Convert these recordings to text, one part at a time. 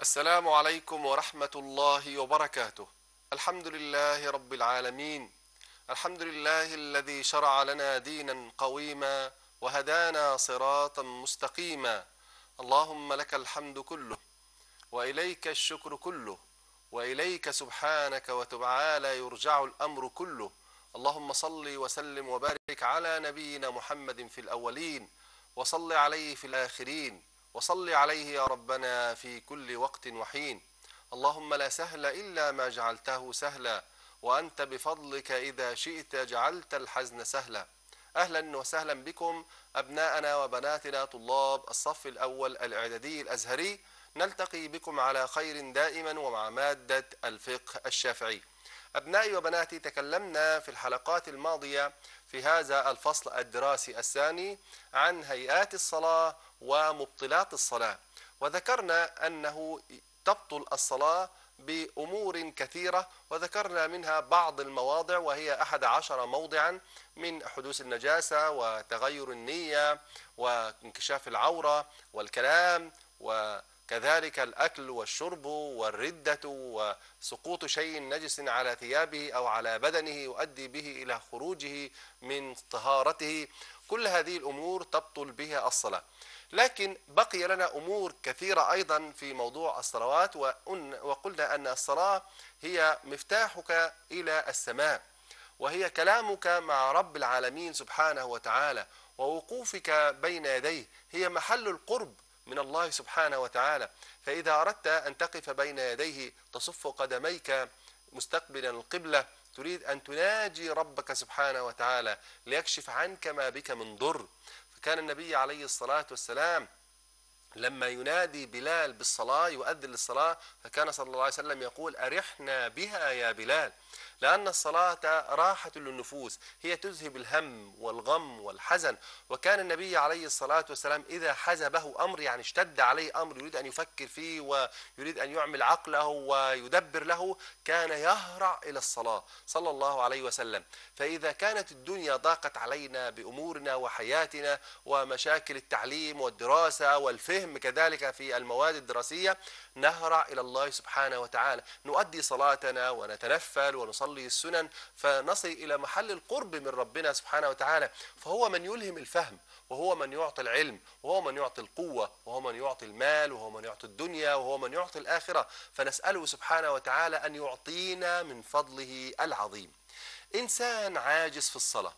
السلام عليكم ورحمة الله وبركاته. الحمد لله رب العالمين. الحمد لله الذي شرع لنا دينا قويما وهدانا صراطا مستقيما. اللهم لك الحمد كله وإليك الشكر كله وإليك سبحانك وتعالى يرجع الأمر كله. اللهم صل وسلم وبارك على نبينا محمد في الأولين وصل عليه في الآخرين. وصل عليه يا ربنا في كل وقت وحين اللهم لا سهل الا ما جعلته سهلا وانت بفضلك اذا شئت جعلت الحزن سهلا اهلا وسهلا بكم ابناءنا وبناتنا طلاب الصف الاول الاعدادي الازهري نلتقي بكم على خير دائما ومع ماده الفقه الشافعي ابنائي وبناتي تكلمنا في الحلقات الماضيه في هذا الفصل الدراسي الثاني عن هيئات الصلاه ومبطلات الصلاة وذكرنا أنه تبطل الصلاة بأمور كثيرة وذكرنا منها بعض المواضع وهي أحد عشر موضعا من حدوث النجاسة وتغير النية وانكشاف العورة والكلام وكذلك الأكل والشرب والردة وسقوط شيء نجس على ثيابه أو على بدنه يؤدي به إلى خروجه من طهارته كل هذه الأمور تبطل بها الصلاة لكن بقي لنا امور كثيره ايضا في موضوع الصلوات وقلنا ان الصلاه هي مفتاحك الى السماء وهي كلامك مع رب العالمين سبحانه وتعالى ووقوفك بين يديه هي محل القرب من الله سبحانه وتعالى فاذا اردت ان تقف بين يديه تصف قدميك مستقبلا القبله تريد ان تناجي ربك سبحانه وتعالى ليكشف عنك ما بك من ضر فكان النبي عليه الصلاة والسلام لما ينادي بلال بالصلاة يؤذن للصلاة فكان صلى الله عليه وسلم يقول أرحنا بها يا بلال لأن الصلاة راحة للنفوس هي تذهب الهم والغم والحزن وكان النبي عليه الصلاة والسلام إذا حزبه أمر يعني اشتد عليه أمر يريد أن يفكر فيه ويريد أن يعمل عقله ويدبر له كان يهرع إلى الصلاة صلى الله عليه وسلم فإذا كانت الدنيا ضاقت علينا بأمورنا وحياتنا ومشاكل التعليم والدراسة والفهم كذلك في المواد الدراسية نهرع إلى الله سبحانه وتعالى نؤدي صلاتنا ونتنفل ونصلي السنن فنصل إلى محل القرب من ربنا سبحانه وتعالى فهو من يلهم الفهم وهو من يعطي العلم وهو من يعطي القوة وهو من يعطي المال وهو من يعطي الدنيا وهو من يعطي الآخرة فنسأله سبحانه وتعالى أن يعطينا من فضله العظيم إنسان عاجز في الصلاة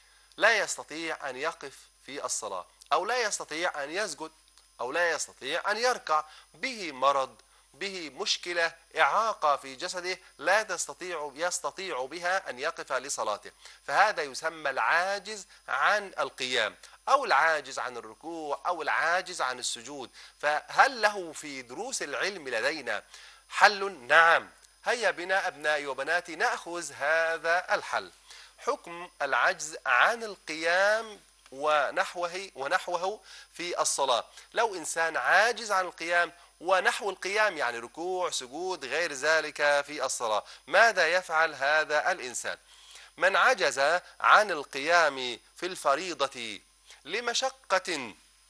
لا يستطيع أن يقف في الصلاة أو لا يستطيع أن يسجد أو لا يستطيع أن يركع به مرض به مشكلة إعاقة في جسده لا تستطيع يستطيع بها أن يقف لصلاته فهذا يسمى العاجز عن القيام أو العاجز عن الركوع أو العاجز عن السجود فهل له في دروس العلم لدينا حل نعم هيا بنا أبنائي وبناتي نأخذ هذا الحل حكم العجز عن القيام ونحوه ونحوه في الصلاة لو إنسان عاجز عن القيام ونحو القيام يعني ركوع سجود غير ذلك في الصلاة ماذا يفعل هذا الإنسان من عجز عن القيام في الفريضة لمشقة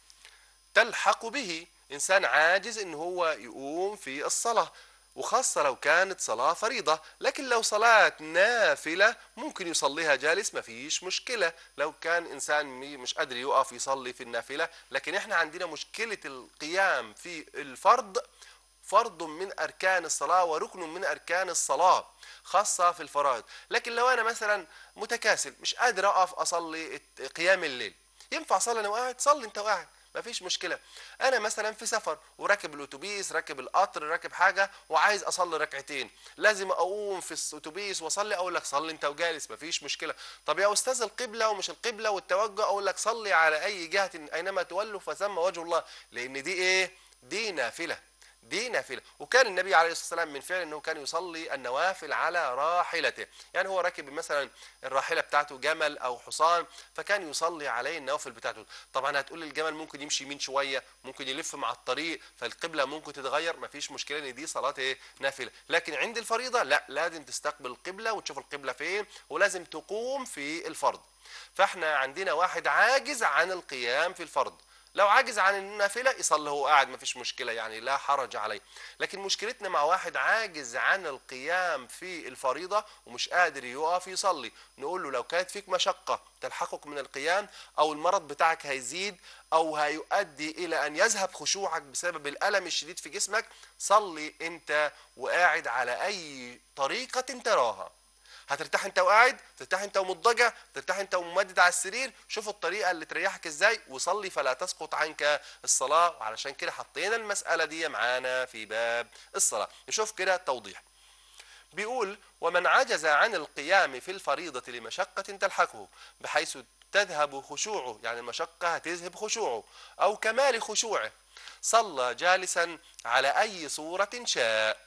تلحق به إنسان عاجز إن هو يقوم في الصلاة وخاصة لو كانت صلاة فريضة لكن لو صلاة نافلة ممكن يصليها جالس ما فيش مشكلة لو كان إنسان مش قادر يقف يصلي في النافلة لكن إحنا عندنا مشكلة القيام في الفرض فرض من أركان الصلاة وركن من أركان الصلاة خاصة في الفرائض لكن لو أنا مثلا متكاسل مش قادر أقف أصلي قيام الليل ينفع أصلي أنا وقاعد صلي أنت وقاعد مفيش مشكلة أنا مثلا في سفر وراكب الأتوبيس راكب القطر راكب حاجة وعايز أصلي ركعتين لازم أقوم في الأتوبيس وأصلي أقول لك صلي أنت وجالس مفيش مشكلة طب يا أستاذ القبلة ومش القبلة والتوجه أقول لك صلي على أي جهة أينما تولوا فثم وجه الله لأن دي إيه؟ دي نافلة دي نافلة وكان النبي عليه الصلاة والسلام من فعل أنه كان يصلي النوافل على راحلته يعني هو راكب مثلا الراحلة بتاعته جمل أو حصان فكان يصلي عليه النوافل بتاعته طبعا هتقول الجمل ممكن يمشي يمين شوية ممكن يلف مع الطريق فالقبلة ممكن تتغير مفيش مشكلة ان دي صلاة ايه نافلة لكن عند الفريضة لا لازم تستقبل القبلة وتشوف القبلة فين ولازم تقوم في الفرض فاحنا عندنا واحد عاجز عن القيام في الفرض لو عاجز عن النافله يصلي هو قاعد مفيش مشكله يعني لا حرج عليه لكن مشكلتنا مع واحد عاجز عن القيام في الفريضه ومش قادر يقف يصلي نقول له لو كانت فيك مشقه تلحقك من القيام او المرض بتاعك هيزيد او هيؤدي الى ان يذهب خشوعك بسبب الالم الشديد في جسمك صلي انت وقاعد على اي طريقه تراها هترتاح انت وقاعد ترتاح انت ومضطجع ترتاح انت وممدد على السرير شوف الطريقه اللي تريحك ازاي وصلي فلا تسقط عنك الصلاه وعلشان كده حطينا المساله دي معانا في باب الصلاه نشوف كده توضيح بيقول ومن عجز عن القيام في الفريضة لمشقة تلحقه بحيث تذهب خشوعه يعني المشقة هتذهب خشوعه أو كمال خشوعه صلى جالسا على أي صورة شاء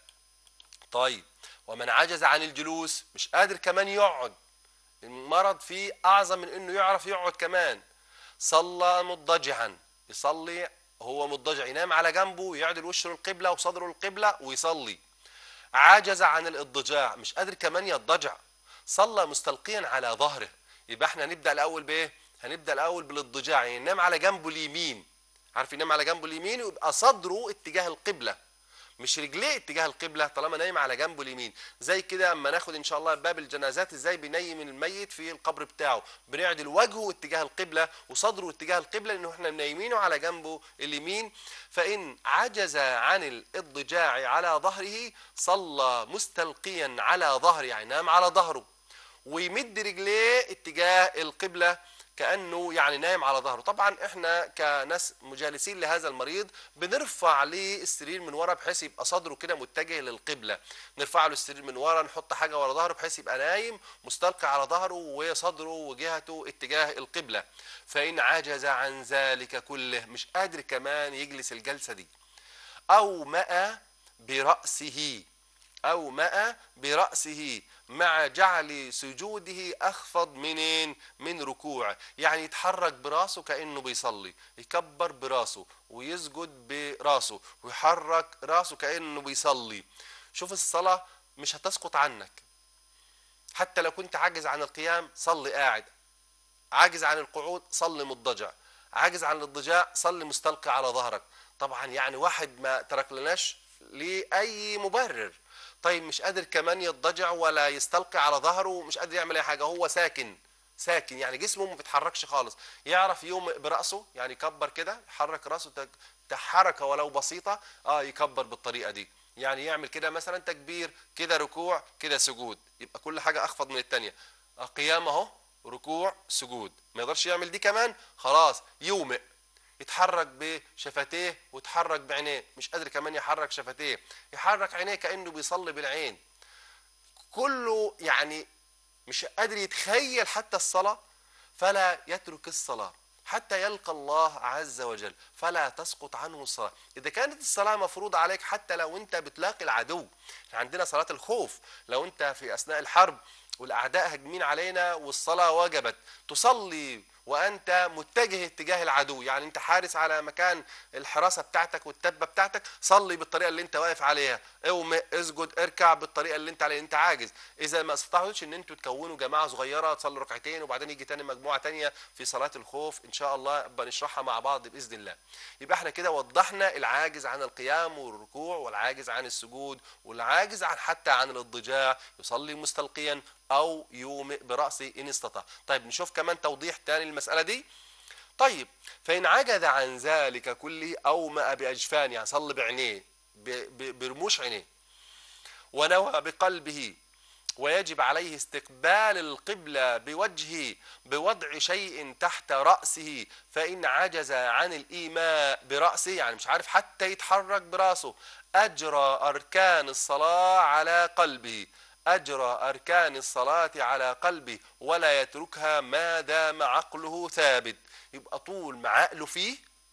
طيب ومن عجز عن الجلوس مش قادر كمان يقعد المرض فيه أعظم من أنه يعرف يقعد كمان صلى مضجعا يصلي هو مضجع ينام على جنبه ويعدل وشه القبلة وصدره القبلة ويصلي عجز عن الاضطجاع مش قادر كمان يضجع صلى مستلقيا على ظهره يبقى احنا هنبدا الاول بايه هنبدا الاول بالاضطجاع يعني ينام على جنبه اليمين عارف ينام على جنبه اليمين ويبقى صدره اتجاه القبله مش رجليه اتجاه القبله طالما نايم على جنبه اليمين زي كده اما ناخد ان شاء الله باب الجنازات ازاي بنيم الميت في القبر بتاعه بنعدل وجهه اتجاه القبله وصدره اتجاه القبله لانه احنا منيمينه على جنبه اليمين فان عجز عن الاضطجاع على ظهره صلى مستلقيا على ظهره يعني نام على ظهره ويمد رجليه اتجاه القبله كانه يعني نايم على ظهره طبعا احنا كناس مجالسين لهذا المريض بنرفع ليه السرير من ورا بحيث يبقى صدره كده متجه للقبله نرفع له السرير من ورا نحط حاجه ورا ظهره بحيث يبقى نايم مستلقي على ظهره وصدره وجهته اتجاه القبله فان عجز عن ذلك كله مش قادر كمان يجلس الجلسه دي او مأ برأسه أو مأ برأسه مع جعل سجوده أخفض منين من ركوع يعني يتحرك براسه كأنه بيصلي يكبر براسه ويسجد براسه ويحرك راسه كأنه بيصلي شوف الصلاة مش هتسقط عنك حتى لو كنت عاجز عن القيام صلي قاعد عاجز عن القعود صلي مضجع عاجز عن الاضطجاع صلي مستلقي على ظهرك طبعا يعني واحد ما ترك لناش ليه اي مبرر طيب مش قادر كمان يضجع ولا يستلقي على ظهره مش قادر يعمل اي حاجه هو ساكن ساكن يعني جسمه ما بيتحركش خالص يعرف يوم براسه يعني يكبر كده يحرك راسه حركه ولو بسيطه اه يكبر بالطريقه دي يعني يعمل كده مثلا تكبير كده ركوع كده سجود يبقى كل حاجه اخفض من الثانيه آه قيام اهو ركوع سجود ما يقدرش يعمل دي كمان خلاص يومئ يتحرك بشفتيه ويتحرك بعينيه مش قادر كمان يحرك شفتيه يحرك عينيه كانه بيصلي بالعين كله يعني مش قادر يتخيل حتى الصلاه فلا يترك الصلاه حتى يلقى الله عز وجل فلا تسقط عنه الصلاة إذا كانت الصلاة مفروضة عليك حتى لو أنت بتلاقي العدو عندنا صلاة الخوف لو أنت في أثناء الحرب والأعداء هجمين علينا والصلاة وجبت تصلي وانت متجه اتجاه العدو يعني انت حارس على مكان الحراسه بتاعتك والتبه بتاعتك صلي بالطريقه اللي انت واقف عليها اوم اسجد اركع بالطريقه اللي انت عليها انت عاجز اذا ما استطعتوش ان انتوا تكونوا جماعه صغيره تصلوا ركعتين وبعدين يجي تاني مجموعه تانية في صلاه الخوف ان شاء الله بنشرحها مع بعض باذن الله يبقى احنا كده وضحنا العاجز عن القيام والركوع والعاجز عن السجود والعاجز عن حتى عن الاضطجاع يصلي مستلقيا او يومئ براسه ان استطاع طيب نشوف كمان توضيح تاني المساله دي طيب فان عجز عن ذلك كله اومأ باجفان يعني صلي بعينيه برموش عينيه ونوى بقلبه ويجب عليه استقبال القبلة بوجهه بوضع شيء تحت رأسه فإن عجز عن الإيماء برأسه يعني مش عارف حتى يتحرك برأسه أجرى أركان الصلاة على قلبه أجرى أركان الصلاة على قلبه ولا يتركها ما دام عقله ثابت يبقى طول ما عقله فيه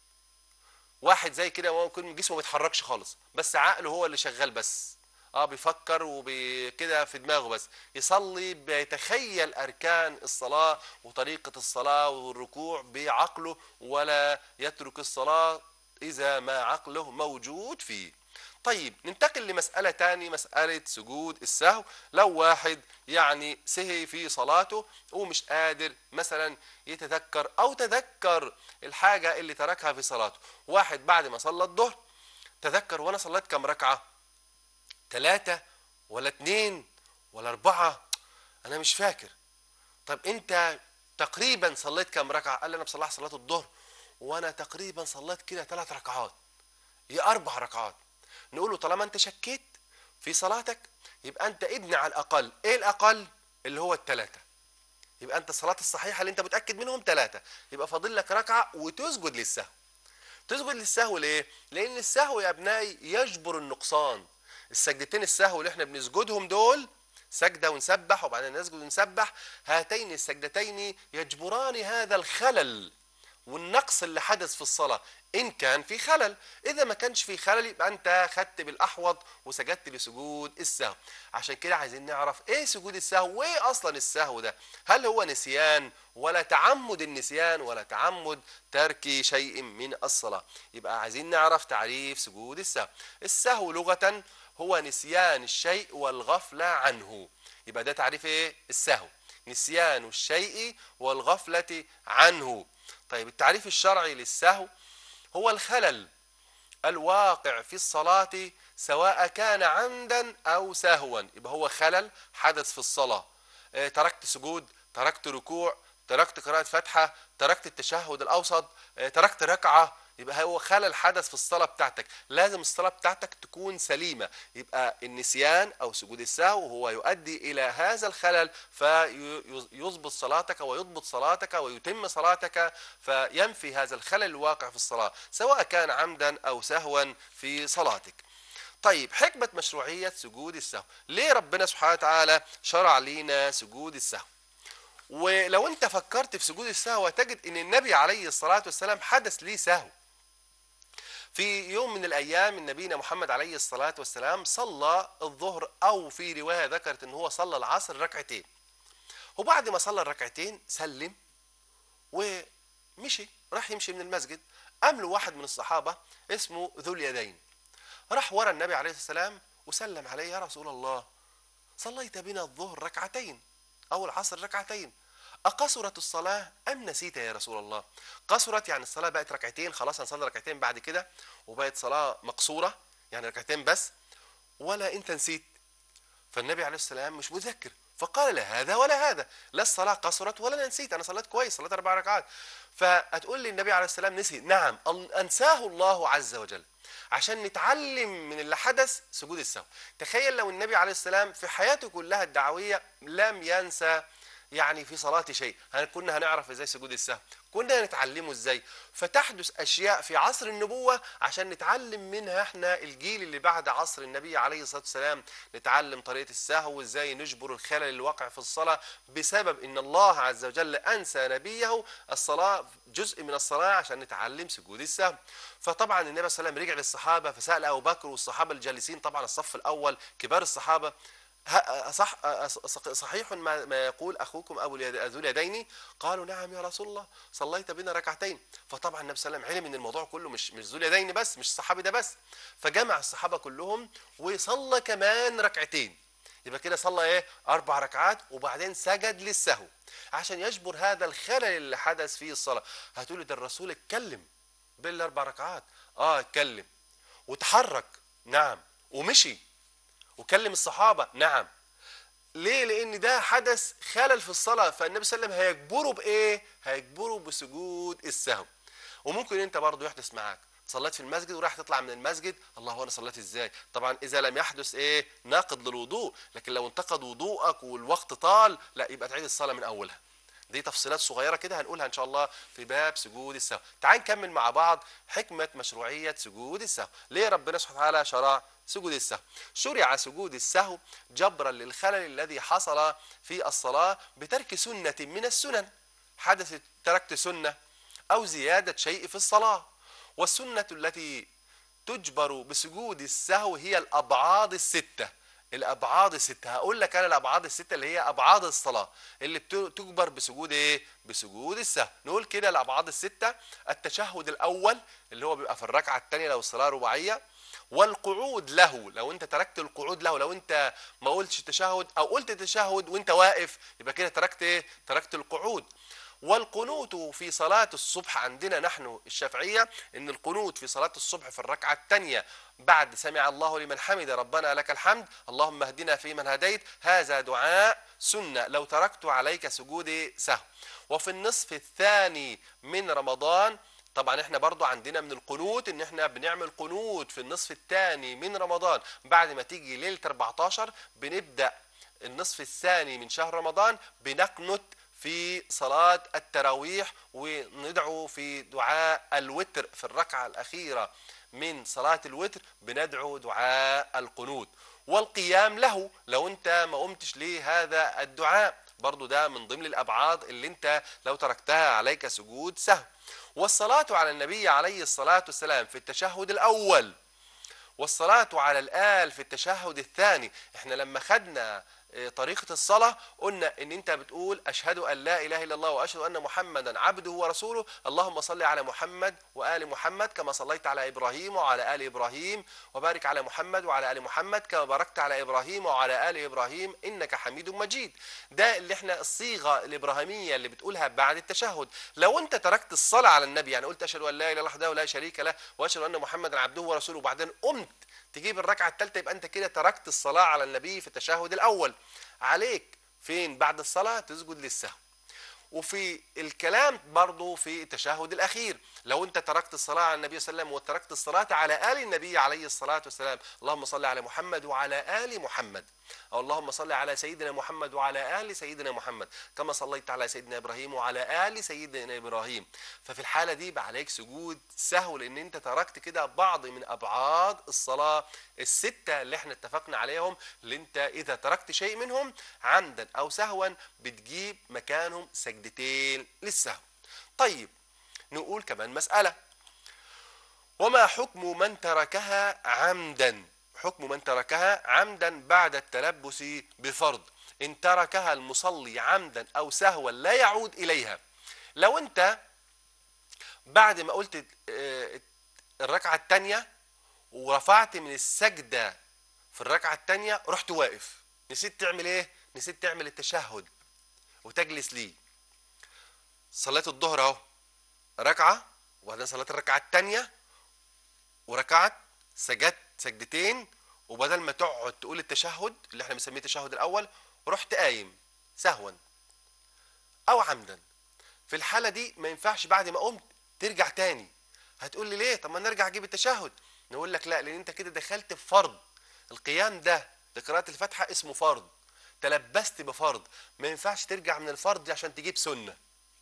واحد زي كده ممكن جسمه ما بيتحركش خالص بس عقله هو اللي شغال بس اه بيفكر وكده في دماغه بس يصلي بيتخيل اركان الصلاه وطريقه الصلاه والركوع بعقله ولا يترك الصلاه اذا ما عقله موجود فيه طيب ننتقل لمسألة تاني مسألة سجود السهو لو واحد يعني سهي في صلاته ومش قادر مثلا يتذكر أو تذكر الحاجة اللي تركها في صلاته واحد بعد ما صلى الظهر تذكر وأنا صليت كم ركعة ثلاثة ولا اتنين ولا أربعة أنا مش فاكر طب أنت تقريبا صليت كم ركعة قال لي أنا بصلح صلاة الظهر وأنا تقريبا صليت كده ثلاث ركعات هي أربع ركعات نقول له طالما أنت شكيت في صلاتك يبقى أنت ابني على الأقل إيه الأقل اللي هو الثلاثة يبقى أنت الصلاة الصحيحة اللي أنت متأكد منهم ثلاثة يبقى فاضل لك ركعة وتسجد للسهو تسجد للسهو ليه؟ لأن السهو يا أبنائي يجبر النقصان السجدتين السهو اللي احنا بنسجدهم دول سجدة ونسبح وبعدين نسجد ونسبح هاتين السجدتين يجبران هذا الخلل والنقص اللي حدث في الصلاة إن كان في خلل إذا ما كانش في خلل يبقى أنت خدت بالأحوط وسجدت لسجود السهو عشان كده عايزين نعرف إيه سجود السهو وإيه أصلا السهو ده هل هو نسيان ولا تعمد النسيان ولا تعمد ترك شيء من الصلاة يبقى عايزين نعرف تعريف سجود السهو السهو لغة هو نسيان الشيء والغفلة عنه يبقى ده تعريف إيه السهو نسيان الشيء والغفلة عنه طيب التعريف الشرعي للسهو هو الخلل الواقع في الصلاة سواء كان عمدا أو سهوا يبقى هو خلل حدث في الصلاة اه تركت سجود تركت ركوع تركت قراءة فاتحة تركت التشهد الأوسط اه تركت ركعة يبقى هو خلل حدث في الصلاة بتاعتك لازم الصلاة بتاعتك تكون سليمة يبقى النسيان أو سجود السهو هو يؤدي إلى هذا الخلل فيضبط صلاتك ويضبط صلاتك ويتم صلاتك فينفي هذا الخلل الواقع في الصلاة سواء كان عمدا أو سهوا في صلاتك طيب حكمة مشروعية سجود السهو ليه ربنا سبحانه وتعالى شرع لنا سجود السهو ولو انت فكرت في سجود السهو هتجد ان النبي عليه الصلاة والسلام حدث ليه سهو في يوم من الأيام نبينا محمد عليه الصلاة والسلام صلى الظهر أو في رواية ذكرت أنه هو صلى العصر ركعتين وبعد ما صلى الركعتين سلم ومشي راح يمشي من المسجد قام له واحد من الصحابة اسمه ذو اليدين راح ورا النبي عليه السلام وسلم عليه يا رسول الله صليت بنا الظهر ركعتين أو العصر ركعتين أقصرت الصلاة أم نسيت يا رسول الله قصرت يعني الصلاة بقت ركعتين خلاص هنصلي ركعتين بعد كده وبقت صلاة مقصورة يعني ركعتين بس ولا أنت نسيت فالنبي عليه السلام مش مذكر فقال لا هذا ولا هذا لا الصلاة قصرت ولا أنا نسيت أنا صليت كويس صليت أربع ركعات فهتقول لي النبي عليه السلام نسي نعم أنساه الله عز وجل عشان نتعلم من اللي حدث سجود السهو تخيل لو النبي عليه السلام في حياته كلها الدعوية لم ينسى يعني في صلاة شيء كنا هنعرف ازاي سجود السهو كنا نتعلمه ازاي فتحدث اشياء في عصر النبوة عشان نتعلم منها احنا الجيل اللي بعد عصر النبي عليه الصلاة والسلام نتعلم طريقة السهو وازاي نجبر الخلل الواقع في الصلاة بسبب ان الله عز وجل انسى نبيه الصلاة جزء من الصلاة عشان نتعلم سجود السهو فطبعا النبي صلى الله عليه وسلم رجع للصحابة فسأل ابو بكر والصحابة الجالسين طبعا الصف الاول كبار الصحابة صح صحيح ما, ما يقول اخوكم ابو ذو اليدين قالوا نعم يا رسول الله صليت بنا ركعتين فطبعا النبي صلى الله عليه وسلم علم ان الموضوع كله مش مش ذو اليدين بس مش الصحابي ده بس فجمع الصحابه كلهم وصلى كمان ركعتين يبقى كده صلى ايه اربع ركعات وبعدين سجد للسهو عشان يجبر هذا الخلل اللي حدث في الصلاه هتقول ده الرسول اتكلم بالاربع ركعات اه اتكلم وتحرك نعم ومشي وكلم الصحابة نعم ليه لان ده حدث خلل في الصلاة فالنبي صلى الله عليه وسلم هيجبره بايه هيجبره بسجود السهو وممكن انت برضه يحدث معاك صليت في المسجد وراح تطلع من المسجد الله انا صليت ازاي طبعا اذا لم يحدث ايه ناقض للوضوء لكن لو انتقد وضوءك والوقت طال لا يبقى تعيد الصلاة من اولها دي تفصيلات صغيرة كده هنقولها إن شاء الله في باب سجود السهو تعال نكمل مع بعض حكمة مشروعية سجود السهو ليه ربنا سبحانه وتعالى شرع سجود السهو شرع سجود السهو جبرا للخلل الذي حصل في الصلاة بترك سنة من السنن حدث تركت سنة أو زيادة شيء في الصلاة والسنة التي تجبر بسجود السهو هي الأبعاد الستة الابعاد الستة هقول لك انا الابعاد الستة اللي هي ابعاد الصلاة اللي تجبر بسجود ايه بسجود السهو نقول كده الابعاد الستة التشهد الاول اللي هو بيبقى في الركعة الثانية لو الصلاة رباعية والقعود له لو انت تركت القعود له لو انت ما قلتش تشهد او قلت تشهد وانت واقف يبقى كده تركت ايه تركت القعود والقنوت في صلاة الصبح عندنا نحن الشافعية ان القنوت في صلاة الصبح في الركعة الثانية بعد سمع الله لمن حمد ربنا لك الحمد اللهم اهدنا فيمن هديت هذا دعاء سنة لو تركت عليك سجود سهو وفي النصف الثاني من رمضان طبعا احنا برضو عندنا من القنوت ان احنا بنعمل قنوت في النصف الثاني من رمضان بعد ما تيجي ليلة 14 بنبدأ النصف الثاني من شهر رمضان بنقنت في صلاة التراويح وندعو في دعاء الوتر في الركعة الأخيرة من صلاة الوتر بندعو دعاء القنوت والقيام له لو انت ما قمتش لهذا الدعاء برضو ده من ضمن الأبعاد اللي انت لو تركتها عليك سجود سهو والصلاة على النبي عليه الصلاة والسلام في التشهد الأول والصلاة على الآل في التشهد الثاني احنا لما خدنا طريقة الصلاة قلنا ان انت بتقول اشهد ان لا اله الا الله واشهد ان محمدا عبده ورسوله اللهم صل على محمد وآل محمد كما صليت على ابراهيم وعلى آل ابراهيم وبارك على محمد وعلى آل محمد كما باركت على ابراهيم وعلى آل ابراهيم انك حميد مجيد ده اللي احنا الصيغة الابراهيمية اللي بتقولها بعد التشهد لو انت تركت الصلاة على النبي يعني قلت اشهد ان لا اله الا الله وحده لا شريك له واشهد ان محمدا عبده ورسوله وبعدين قمت تجيب الركعة الثالثة يبقى انت كده تركت الصلاة على النبي في التشهد الاول عليك فين بعد الصلاة تسجد للسهو وفي الكلام برضه في التشهد الأخير لو أنت تركت الصلاة على النبي صلى الله عليه وسلم وتركت الصلاة على آل النبي عليه الصلاة والسلام اللهم صل على محمد وعلى آل محمد أو اللهم صل على سيدنا محمد وعلى آل سيدنا محمد كما صليت على سيدنا إبراهيم وعلى آل سيدنا إبراهيم ففي الحالة دي بقى عليك سجود سهو لأن أنت تركت كده بعض من أبعاد الصلاة الستة اللي احنا اتفقنا عليهم اللي أنت إذا تركت شيء منهم عمدا أو سهوا بتجيب مكانهم سجدتين للسهو طيب نقول كمان مسألة وما حكم من تركها عمدا حكم من تركها عمدا بعد التلبس بفرض إن تركها المصلي عمدا أو سهوا لا يعود إليها لو أنت بعد ما قلت الركعة الثانية ورفعت من السجدة في الركعة الثانية رحت واقف نسيت تعمل ايه نسيت تعمل التشهد وتجلس ليه صليت الظهر اهو ركعة وبعدين صليت الركعة الثانية وركعت سجدت سجدتين وبدل ما تقعد تقول التشهد اللي احنا بنسميه التشهد الاول رحت قايم سهوا او عمدا في الحالة دي ما ينفعش بعد ما قمت ترجع تاني هتقول لي ليه طب ما نرجع اجيب التشهد نقول لك لا لان انت كده دخلت في فرض القيام ده لقراءة الفاتحة اسمه فرض تلبست بفرض ما ينفعش ترجع من الفرض دي عشان تجيب سنة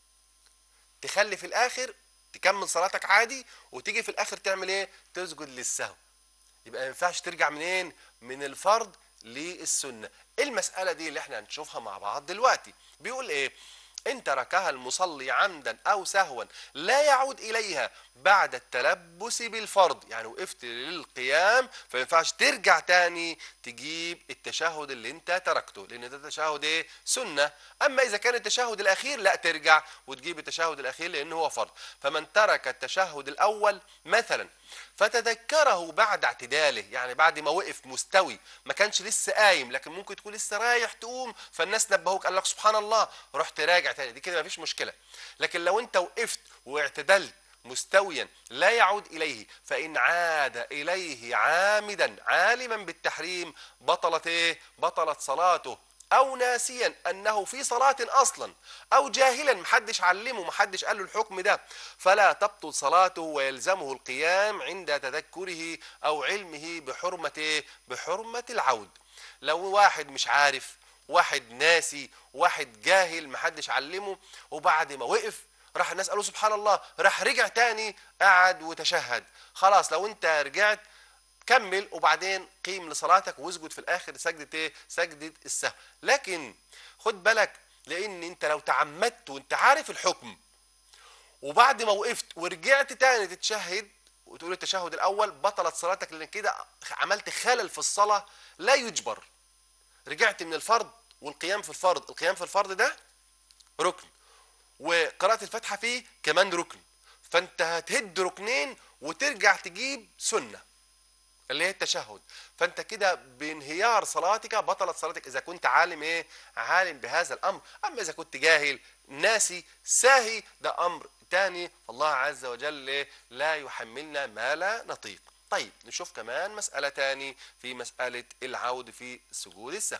تخلي في الاخر تكمل صلاتك عادي وتيجي في الاخر تعمل ايه تسجد للسهو يبقى ما ينفعش ترجع منين من الفرض للسنة المسألة دي اللي احنا هنشوفها مع بعض دلوقتي بيقول ايه إن تركها المصلي عمدا أو سهوا لا يعود إليها بعد التلبس بالفرض يعني وقفت للقيام فما ينفعش ترجع تاني تجيب التشهد اللي انت تركته لأن ده تشهد ايه سنة أما إذا كان التشهد الأخير لا ترجع وتجيب التشهد الأخير لأنه هو فرض فمن ترك التشهد الأول مثلا فتذكره بعد اعتداله يعني بعد ما وقف مستوي ما كانش لسه قايم لكن ممكن تكون لسه رايح تقوم فالناس نبهوك قال لك سبحان الله رحت راجع تاني دي كده ما فيش مشكله لكن لو انت وقفت واعتدلت مستويا لا يعود اليه فان عاد اليه عامدا عالما بالتحريم بطلت ايه بطلت صلاته او ناسيا انه في صلاة اصلا او جاهلا محدش علمه محدش قال له الحكم ده فلا تبطل صلاته ويلزمه القيام عند تذكره او علمه بحرمة بحرمة العود لو واحد مش عارف واحد ناسي واحد جاهل محدش علمه وبعد ما وقف راح الناس قالوا سبحان الله راح رجع تاني قعد وتشهد خلاص لو انت رجعت كمل وبعدين قيم لصلاتك واسجد في الاخر سجدة ايه سجدة السهو لكن خد بالك لان انت لو تعمدت وانت عارف الحكم وبعد ما وقفت ورجعت تاني تتشهد وتقول التشهد الاول بطلت صلاتك لان كده عملت خلل في الصلاة لا يجبر رجعت من الفرض والقيام في الفرض القيام في الفرض ده ركن وقراءة الفاتحة فيه كمان ركن فانت هتهد ركنين وترجع تجيب سنه اللي هي التشهد فانت كده بانهيار صلاتك بطلت صلاتك اذا كنت عالم ايه عالم بهذا الامر اما اذا كنت جاهل ناسي ساهي ده امر تاني فالله عز وجل لا يحملنا ما لا نطيق طيب نشوف كمان مسألة تاني في مسألة العود في سجود السهو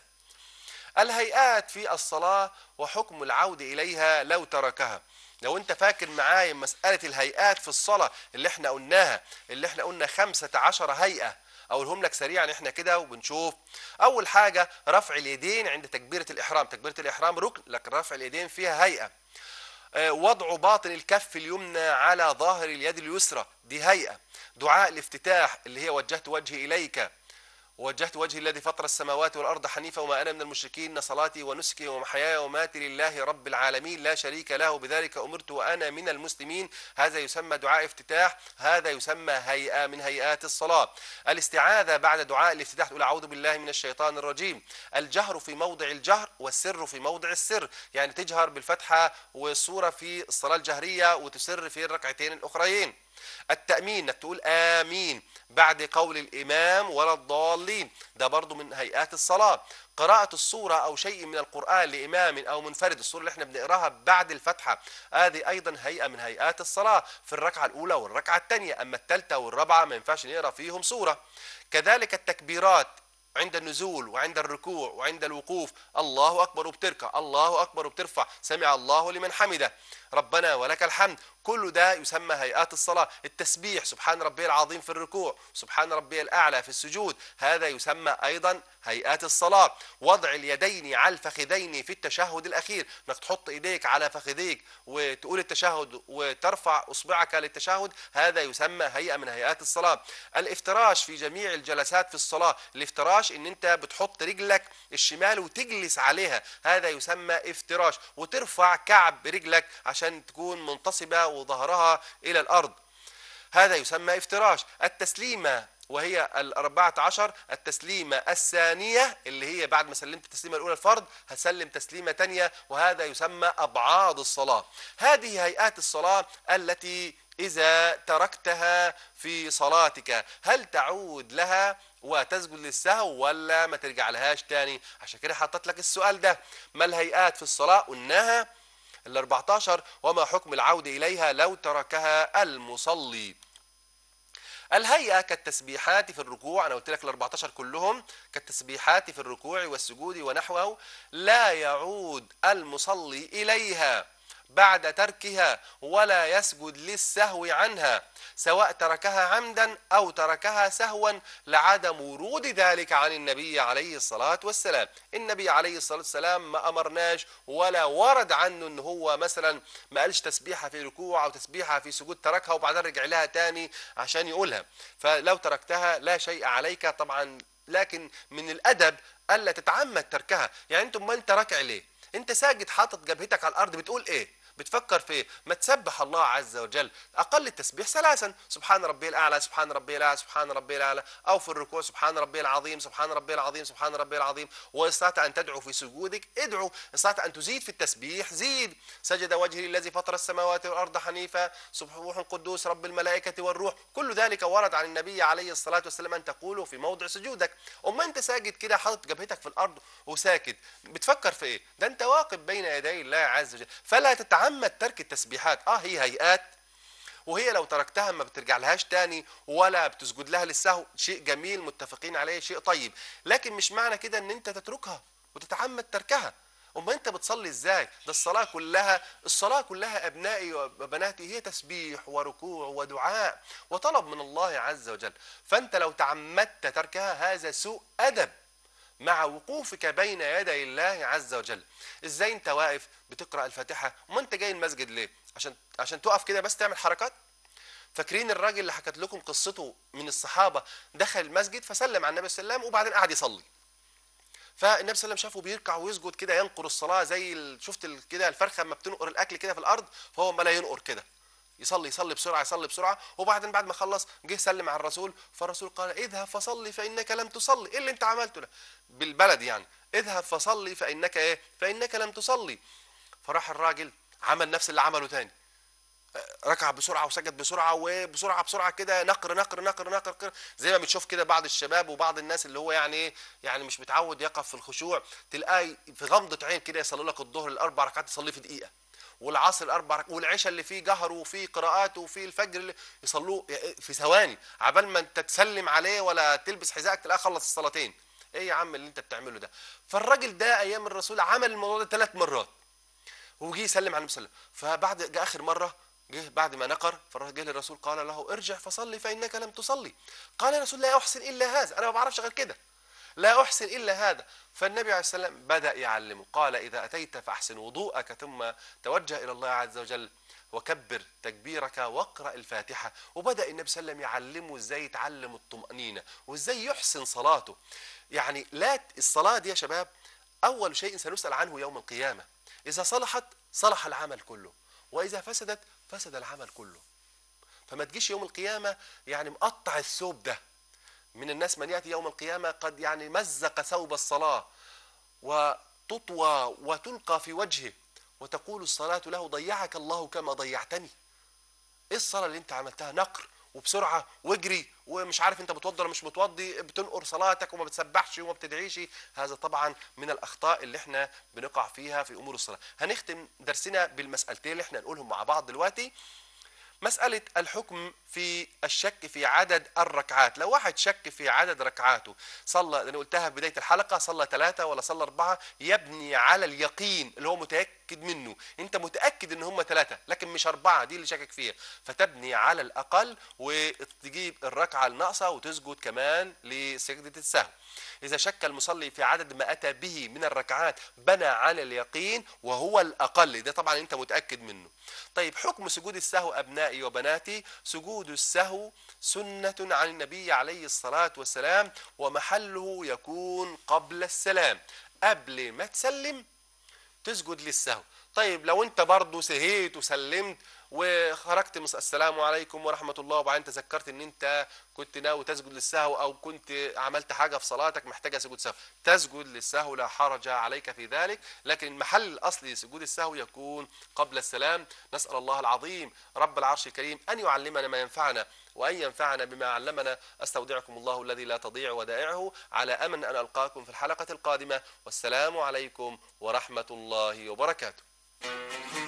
الهيئات في الصلاة وحكم العود إليها لو تركها لو انت فاكر معايا مسألة الهيئات في الصلاة اللي احنا قلناها اللي احنا قلنا خمسة عشر هيئة اقولهم لك سريعا احنا كده وبنشوف اول حاجة رفع اليدين عند تكبيرة الاحرام تكبيرة الاحرام ركن لكن رفع اليدين فيها هيئة آه، وضع باطن الكف اليمنى على ظاهر اليد اليسرى دي هيئة دعاء الافتتاح اللي هي وجهت وجهي إليك ووجهت وجهي الذي فطر السماوات والأرض حنيفا وما أنا من المشركين صلاتي ونسكي ومحياي وماتي لله رب العالمين لا شريك له بذلك أمرت وأنا من المسلمين هذا يسمى دعاء افتتاح هذا يسمى هيئة من هيئات الصلاة الاستعاذة بعد دعاء الافتتاح تقول أعوذ بالله من الشيطان الرجيم الجهر في موضع الجهر والسر في موضع السر يعني تجهر بالفتحة والصورة في الصلاة الجهرية وتسر في الركعتين الأخريين التأمين انك تقول آمين بعد قول الإمام ولا الضالين ده برضو من هيئات الصلاة قراءة الصورة أو شيء من القرآن لإمام أو منفرد الصورة اللي احنا بنقراها بعد الفتحة هذه أيضا هيئة من هيئات الصلاة في الركعة الأولى والركعة الثانية أما الثالثة والرابعة ما ينفعش نقرا فيهم صورة كذلك التكبيرات عند النزول وعند الركوع وعند الوقوف الله أكبر وبتركع الله أكبر وبترفع سمع الله لمن حمده ربنا ولك الحمد كل ده يسمى هيئات الصلاة التسبيح سبحان ربي العظيم في الركوع سبحان ربي الأعلى في السجود هذا يسمى أيضا هيئات الصلاة وضع اليدين على الفخذين في التشهد الأخير انك تحط إيديك على فخذيك وتقول التشهد وترفع أصبعك للتشهد هذا يسمى هيئة من هيئات الصلاة الافتراش في جميع الجلسات في الصلاة الافتراش ان انت بتحط رجلك الشمال وتجلس عليها هذا يسمى افتراش وترفع كعب رجلك عشان تكون منتصبة وظهرها إلى الأرض هذا يسمى افتراش التسليمة وهي الأربعة عشر التسليمة الثانية اللي هي بعد ما سلمت التسليمة الأولى الفرد هسلم تسليمة تانية وهذا يسمى أبعاد الصلاة هذه هيئات الصلاة التي إذا تركتها في صلاتك هل تعود لها وتسجد للسهو ولا ما ترجع لهاش تاني عشان كده حطيت لك السؤال ده ما الهيئات في الصلاة قلناها ال 14 وما حكم العودة إليها لو تركها المصلي الهيئة كالتسبيحات في الركوع أنا قلت لك ال 14 كلهم كالتسبيحات في الركوع والسجود ونحوه لا يعود المصلي إليها بعد تركها ولا يسجد للسهو عنها سواء تركها عمدا أو تركها سهوا لعدم ورود ذلك عن النبي عليه الصلاة والسلام النبي عليه الصلاة والسلام ما أمرناش ولا ورد عنه أنه هو مثلا ما قالش تسبيحة في ركوع أو تسبيحة في سجود تركها وبعدين رجع لها تاني عشان يقولها فلو تركتها لا شيء عليك طبعا لكن من الأدب ألا تتعمد تركها يعني أنتم ما أنت راكع ليه أنت ساجد حاطط جبهتك على الأرض بتقول إيه بتفكر في إيه؟ ما تسبح الله عز وجل اقل التسبيح ثلاثا سبحان ربي الاعلى سبحان ربي الاعلى سبحان ربي الاعلى او في الركوع سبحان ربي العظيم سبحان ربي العظيم سبحان ربي العظيم واستطعت ان تدعو في سجودك ادعو استطعت ان تزيد في التسبيح زيد سجد وجهي الذي فطر السماوات والارض حنيفا سبحان قدوس رب الملائكه والروح كل ذلك ورد عن النبي عليه الصلاه والسلام ان تقوله في موضع سجودك اما انت ساجد كده حاطط جبهتك في الارض وساكت بتفكر في ايه ده انت واقف بين يدي الله عز وجل فلا تتعمد ترك التسبيحات اه هي هيئات وهي لو تركتها ما بترجع لهاش تاني ولا بتسجد لها للسهو شيء جميل متفقين عليه شيء طيب لكن مش معنى كده ان انت تتركها وتتعمد تركها أما أنت بتصلي إزاي؟ ده الصلاة كلها الصلاة كلها أبنائي وبناتي هي تسبيح وركوع ودعاء وطلب من الله عز وجل فأنت لو تعمدت تركها هذا سوء أدب مع وقوفك بين يدي الله عز وجل ازاي انت واقف بتقرا الفاتحه وما انت جاي المسجد ليه عشان عشان تقف كده بس تعمل حركات فاكرين الراجل اللي حكت لكم قصته من الصحابه دخل المسجد فسلم على النبي صلى الله عليه وسلم وبعدين قعد يصلي فالنبي صلى الله عليه وسلم شافه بيركع ويسجد كده ينقر الصلاه زي شفت كده الفرخه لما بتنقر الاكل كده في الارض فهو ما لا ينقر كده يصلي يصلي بسرعه يصلي بسرعه وبعدين بعد ما خلص جه سلم على الرسول فالرسول قال اذهب فصلي فانك لم تصلي ايه اللي انت عملته ده بالبلد يعني اذهب فصلي فانك ايه فانك لم تصلي فراح الراجل عمل نفس اللي عمله تاني ركع بسرعه وسجد بسرعه وبسرعه بسرعه كده نقر نقر نقر نقر نقر زي ما بتشوف كده بعض الشباب وبعض الناس اللي هو يعني ايه يعني مش متعود يقف في الخشوع تلاقي في غمضه عين كده يصلي لك الظهر الاربع ركعات يصلي في دقيقه والعصر الاربع ركعات والعشاء اللي فيه جهر وفيه قراءات وفيه الفجر اللي يصلوه في ثواني عبال ما انت تسلم عليه ولا تلبس حذائك تلاقيه خلص الصلاتين ايه يا عم اللي انت بتعمله ده فالراجل ده ايام الرسول عمل الموضوع ده ثلاث مرات وجي يسلم على النبي صلى الله عليه وسلم فبعد جاء اخر مره جه بعد ما نقر فجه للرسول قال له ارجع فصلي فانك لم تصلي قال يا رسول لا احسن الا هذا انا ما بعرفش غير كده لا احسن الا هذا فالنبي عليه السلام بدا يعلمه قال اذا اتيت فاحسن وضوءك ثم توجه الى الله عز وجل وكبر تكبيرك واقرا الفاتحه وبدا النبي صلى الله عليه وسلم يعلمه ازاي يتعلم الطمانينه وازاي يحسن صلاته يعني لا الصلاه دي يا شباب اول شيء سنسال عنه يوم القيامه اذا صلحت صلح العمل كله واذا فسدت فسد العمل كله فما تجيش يوم القيامه يعني مقطع الثوب ده من الناس من ياتي يوم القيامه قد يعني مزق ثوب الصلاه وتطوى وتلقى في وجهه وتقول الصلاه له ضيعك الله كما ضيعتني ايه الصلاه اللي انت عملتها نقر وبسرعه واجري ومش عارف انت بتوضي ولا مش متوضي بتنقر صلاتك وما بتسبحش وما بتدعيش هذا طبعا من الاخطاء اللي احنا بنقع فيها في امور الصلاه هنختم درسنا بالمسالتين اللي احنا نقولهم مع بعض دلوقتي مسألة الحكم في الشك في عدد الركعات لو واحد شك في عدد ركعاته صلى أنا قلتها في بداية الحلقة صلى ثلاثة ولا صلى أربعة يبني على اليقين اللي هو متأكد منه أنت متأكد أن هم ثلاثة لكن مش أربعة دي اللي شاكك فيها فتبني على الأقل وتجيب الركعة الناقصة وتسجد كمان لسجدة السهو إذا شك المصلي في عدد ما أتى به من الركعات بنى على اليقين وهو الأقل ده طبعا أنت متأكد منه طيب حكم سجود السهو أبنائي وبناتي سجود السهو سنة عن النبي عليه الصلاة والسلام ومحله يكون قبل السلام قبل ما تسلم تسجد للسهو طيب لو انت برضه سهيت وسلمت وخرجت مس السلام عليكم ورحمة الله وبعدين تذكرت ان انت كنت ناوي تسجد للسهو او كنت عملت حاجة في صلاتك محتاجة سجود سهو تسجد للسهو لا حرج عليك في ذلك لكن المحل الاصلي لسجود السهو يكون قبل السلام نسأل الله العظيم رب العرش الكريم ان يعلمنا ما ينفعنا وأن ينفعنا بما علمنا أستودعكم الله الذي لا تضيع ودائعه على أمن أن ألقاكم في الحلقة القادمة والسلام عليكم ورحمة الله وبركاته